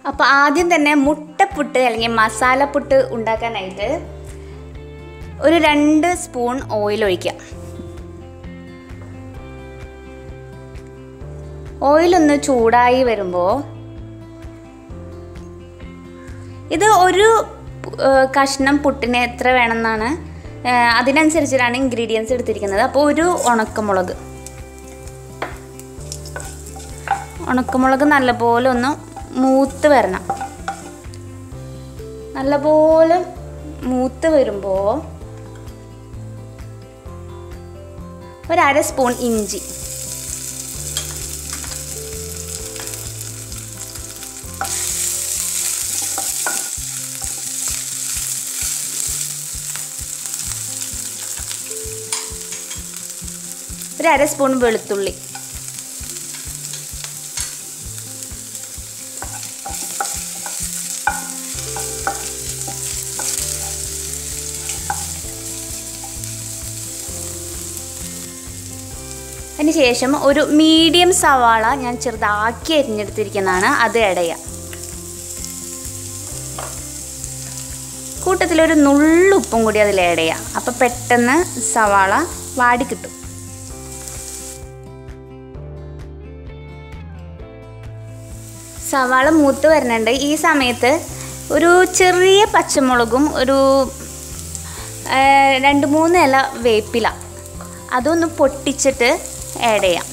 അപ്പോൾ ആദ്യം തന്നെ മുട്ടപ്പുട്ട് അല്ലെങ്കിൽ മസാലപ്പുട്ട് ഉണ്ടാക്കാനായിട്ട് ഒരു രണ്ട് സ്പൂൺ ഓയിൽ ഒഴിക്കാം ഓയിലൊന്ന് ചൂടായി വരുമ്പോൾ ഇത് ഒരു ഏഹ്, കഷ്ണം പുട്ടിന് എത്ര വേണമെന്നാണ് ഏഹ്, അതിനനുസരിച്ചിട്ടാണ് ഇൻഗ്രീഡിയൻസ് എടുത്തിരിക്കുന്നത് അപ്പോൾ ഒരു ഉണക്കമുളക് ഉണക്കമുളക് നല്ലപോലെ ഒന്ന് മൂത്ത് വരണം നല്ലപോലെ മൂത്ത് വരുമ്പോൾ ഒരു അര സ്പൂൺ ഇഞ്ചി ഒരു അര സ്പൂൺ വെളുത്തുള്ളി അതിന് ശേഷം ഒരു മീഡിയം സവാള ഞാൻ ചെറുതാക്കി അരിഞ്ഞെടുത്തിരിക്കുന്നതാണ് അത് ഇടയാം കൂട്ടത്തിൽ ഒരു നുള്ളുപ്പും കൂടി അതിൽ ആഡ് ചെയ്യാം അപ്പം പെട്ടെന്ന് സവാള വാടി കിട്ടും സവാള മൂത്ത് വരുന്നുണ്ട് ഈ സമയത്ത് ഒരു ചെറിയ പച്ചമുളകും ഒരു ആ, രണ്ട് മൂന്ന് ഇല വേപ്പില അതൊന്ന് പൊട്ടിച്ചിട്ട് ആഡ് ചെയ്യാം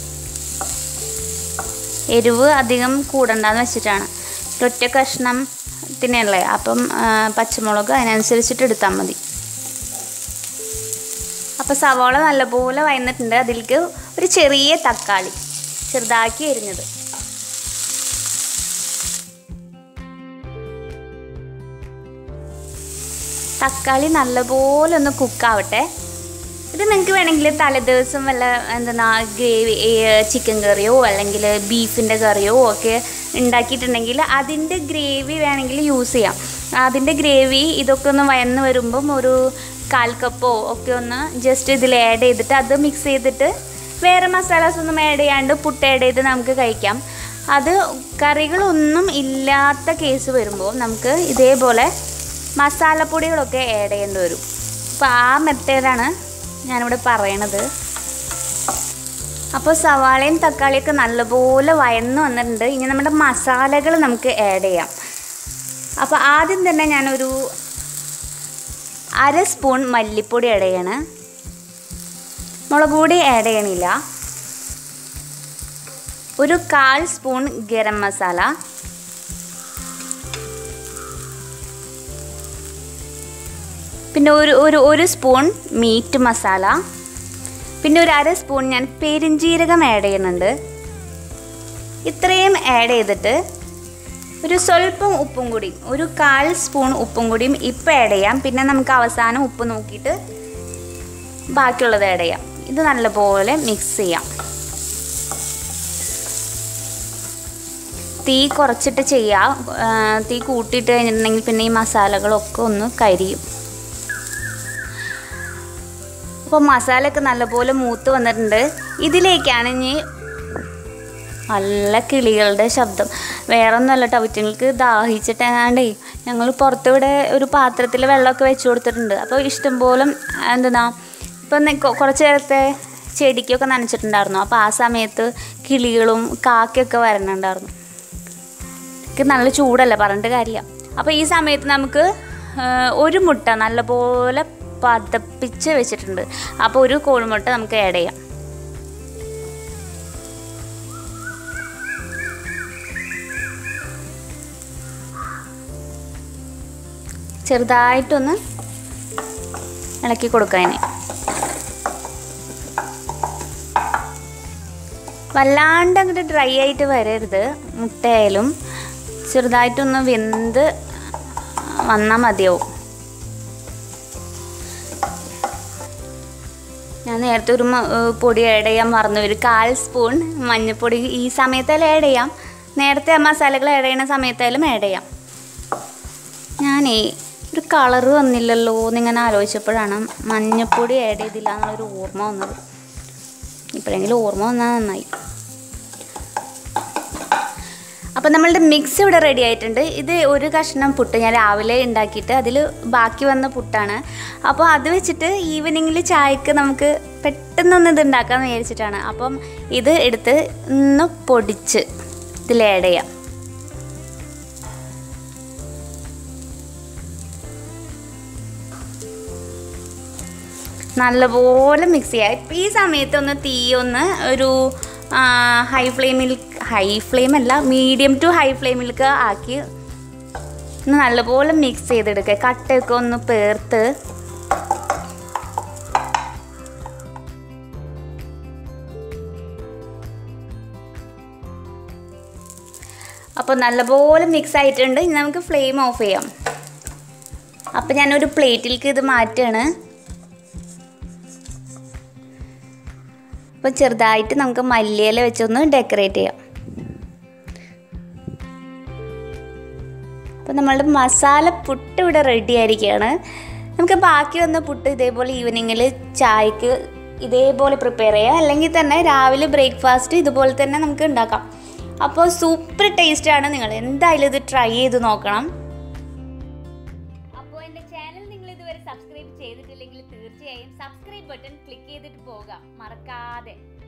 എരിവ് അധികം കൂടണ്ടെന്ന് വെച്ചിട്ടാണ് ഒറ്റ കഷ്ണത്തിനല്ലേ അപ്പം ആ, പച്ചമുളക് അതിനനുസരിച്ചിട്ട് എടുത്താൽ മതി അപ്പോൾ സവാള നല്ലപോലെ വയന്നിട്ടുണ്ട് അതിലേക്ക് ഒരു ചെറിയ തക്കാളി ചെറുതാക്കി എരിഞ്ഞത് തക്കാളി നല്ലപോലെ ഒന്ന് കുക്കാവട്ടെ ഇത് നിങ്ങൾക്ക് വേണമെങ്കിൽ തലേദിവസം വല്ല എന്താ ഗ്രേവി ചിക്കൻ കറിയോ അല്ലെങ്കിൽ ബീഫിൻ്റെ കറിയോ ഒക്കെ ഉണ്ടാക്കിയിട്ടുണ്ടെങ്കിൽ അതിൻ്റെ ഗ്രേവി വേണമെങ്കിൽ യൂസ് ചെയ്യാം അതിൻ്റെ ഗ്രേവി ഇതൊക്കെ ഒന്ന് വയന്ന് വരുമ്പം ഒരു കാൽ കപ്പോ ഒക്കെ ഒന്ന് ജസ്റ്റ് ഇതിൽ ആഡ് ചെയ്തിട്ട് അത് മിക്സ് ചെയ്തിട്ട് വേറെ മസാലാസ് ഒന്നും ആഡ് ചെയ്യാണ്ട് പുട്ട് ആഡ് ചെയ്ത് നമുക്ക് കഴിക്കാം അത് കറികളൊന്നും ഇല്ലാത്ത കേസ് വരുമ്പോൾ നമുക്ക് ഇതേപോലെ മസാലപ്പൊടികളൊക്കെ ആഡ് ചെയ്യേണ്ടി വരും അപ്പോൾ ആ മെത്തേഡാണ് ഞാനിവിടെ പറയണത് അപ്പോൾ സവാളയും തക്കാളിയൊക്കെ നല്ലപോലെ വയന്ന് വന്നിട്ടുണ്ട് ഇനി നമ്മുടെ മസാലകൾ നമുക്ക് ആഡ് ചെയ്യാം അപ്പോൾ ആദ്യം തന്നെ ഞാനൊരു അര സ്പൂൺ മല്ലിപ്പൊടി ആഡ് ചെയ്യണ് മുളക് പൊടി ആഡ് ചെയ്യണില്ല ഒരു കാൽ സ്പൂൺ ഗരം മസാല പിന്നെ ഒരു ഒരു ഒരു സ്പൂൺ മീറ്റ് മസാല പിന്നെ ഒരു അര സ്പൂൺ ഞാൻ പെരിഞ്ജീരകം ആഡ് ചെയ്യുന്നുണ്ട് ഇത്രയും ആഡ് ചെയ്തിട്ട് ഒരു സ്വല്പം ഉപ്പും കൂടിയും ഒരു കാൽ സ്പൂൺ ഉപ്പും കൂടിയും ഇപ്പം ആഡ് ചെയ്യാം പിന്നെ നമുക്ക് അവസാനം ഉപ്പ് നോക്കിയിട്ട് ബാക്കിയുള്ളത് ആഡ് ചെയ്യാം ഇത് നല്ലപോലെ മിക്സ് ചെയ്യാം തീ കുറച്ചിട്ട് ചെയ്യാം ആ, തീ കൂട്ടിയിട്ട് കഴിഞ്ഞിട്ടുണ്ടെങ്കിൽ പിന്നെ ഈ മസാലകളൊക്കെ ഒന്ന് കരിയും അപ്പോൾ മസാലയൊക്കെ നല്ലപോലെ മൂത്ത് വന്നിട്ടുണ്ട് ഇതിലേക്കാണ് ഇനി നല്ല കിളികളുടെ ശബ്ദം വേറെ ഒന്നുമല്ല ടവറ്റുങ്ങൾക്ക് ദാഹിച്ചിട്ടെങ്ങാണ്ടേ ഞങ്ങൾ പുറത്തിവിടെ ഒരു പാത്രത്തിൽ വെള്ളമൊക്കെ വെച്ച് കൊടുത്തിട്ടുണ്ട് അപ്പോൾ ഇഷ്ടംപോലെ എന്താ ഇപ്പം നെ- കൊ- കുറച്ച് നേരത്തെ ചെടിക്കൊക്കെ നനച്ചിട്ടുണ്ടായിരുന്നു അപ്പോൾ ആ സമയത്ത് കിളികളും കാക്കയൊക്കെ വരണുണ്ടായിരുന്നു എനിക്ക് നല്ല ചൂടല്ല പറഞ്ഞിട്ട് കാര്യമില്ല അപ്പോൾ ഈ സമയത്ത് നമുക്ക് ആ, ഒരു മുട്ട നല്ലപോലെ പതപ്പിച്ച് വെച്ചിട്ടുണ്ട് അപ്പോൾ ഒരു കോഴിമുട്ട നമുക്ക് ആഡ് ചെയ്യാം ചെറുതായിട്ടൊന്ന് ഇളക്കി കൊടുക്കാൻ വല്ലാണ്ട് അങ്ങോട്ട് ഡ്രൈ ആയിട്ട് വരരുത് മുട്ടയായാലും ചെറുതായിട്ടൊന്ന് വെന്ത് വന്നാൽ മതിയാവും ഞാൻ നേരത്തെ ഒരു മ- ഏർ പൊടി ആഡ് ചെയ്യാൻ മറന്നു ഒരു കാൽ സ്പൂൺ മഞ്ഞൾപ്പൊടി ഈ സമയത്തായാലും ആഡ് ചെയ്യാം നേരത്തെ ആ മസാലകൾ ആഡ് ചെയ്യുന്ന സമയത്തായാലും ആഡ് ചെയ്യാം ഞാനേ ഒരു കളറ് വന്നില്ലല്ലോ എന്നിങ്ങനെ ആലോചിച്ചപ്പോഴാണ് മഞ്ഞൾപ്പൊടി ആഡ് ചെയ്തില്ല എന്നുള്ളൊരു ഓർമ്മ വന്നത് ഇപ്പോഴെങ്കിലും ഓർമ്മ വന്നാൽ നന്നായി അപ്പോൾ നമ്മളുടെ മിക്സ് ഇവിടെ റെഡി ആയിട്ടുണ്ട് ഇത് ഒരു കഷ്ണം പുട്ട് ഞാൻ രാവിലെ ഉണ്ടാക്കിയിട്ട് അതിൽ ബാക്കി വന്ന പുട്ടാണ് അപ്പോൾ അത് വെച്ചിട്ട് ഈവനിങ്ങിൽ ചായക്ക് നമുക്ക് പെട്ടെന്നൊന്ന് ഇത് ഉണ്ടാക്കാമെന്ന് വിചാരിച്ചിട്ടാണ് അപ്പം ഇത് എടുത്ത് ഒന്ന് പൊടിച്ച് ഇതിൽ ആഡ് ചെയ്യാം നല്ലപോലെ മിക്സ് ചെയ്യുക ഇപ്പം ഈ സമയത്ത് ഒന്ന് തീ ഒന്ന് ഒരു ഹൈ ഫ്ലെയിമിൽ ഹൈ ഫ്ലെയിം അല്ല മീഡിയം ടു ഹൈ ഫ്ലെയിമിലേക്ക് ആക്കി ഒന്ന് നല്ലപോലെ മിക്സ് ചെയ്തെടുക്കുക കട്ടയൊക്കെ ഒന്ന് പേർത്ത് അപ്പോൾ നല്ലപോലെ മിക്സ് ആയിട്ടുണ്ട് ഇനി നമുക്ക് ഫ്ലെയിം ഓഫ് ചെയ്യാം അപ്പോൾ ഞാനൊരു പ്ലേറ്റിലേക്ക് ഇത് മാറ്റുകയാണ് അപ്പോൾ ചെറുതായിട്ട് നമുക്ക് മല്ലിയില വെച്ചൊന്ന് ഡെക്കറേറ്റ് ചെയ്യാം അപ്പോൾ നമ്മളുടെ മസാല പുട്ട് ഇവിടെ റെഡി ആയിരിക്കുകയാണ് നമുക്ക് ബാക്കി വന്ന പുട്ട് ഇതേപോലെ ഈവനിങ്ങിൽ ചായക്ക് ഇതേപോലെ പ്രിപ്പയർ ചെയ്യാം അല്ലെങ്കിൽ തന്നെ രാവിലെ ബ്രേക്ക്ഫാസ്റ്റ് ഇതുപോലെ തന്നെ നമുക്ക് ഉണ്ടാക്കാം അപ്പോൾ സൂപ്പർ ടേസ്റ്റാണ് നിങ്ങൾ എന്തായാലും ഇത് ട്രൈ ചെയ്ത് നോക്കണം അപ്പോൾ എൻ്റെ ചാനൽ നിങ്ങൾ ഇതുവരെ സബ്സ്ക്രൈബ് ചെയ്തിട്ടില്ലെങ്കിൽ തീർച്ചയായും സബ്സ്ക്രൈബ് ബട്ടൺ ക്ലിക്ക് ചെയ്തിട്ട് പോകാം മറക്കാതെ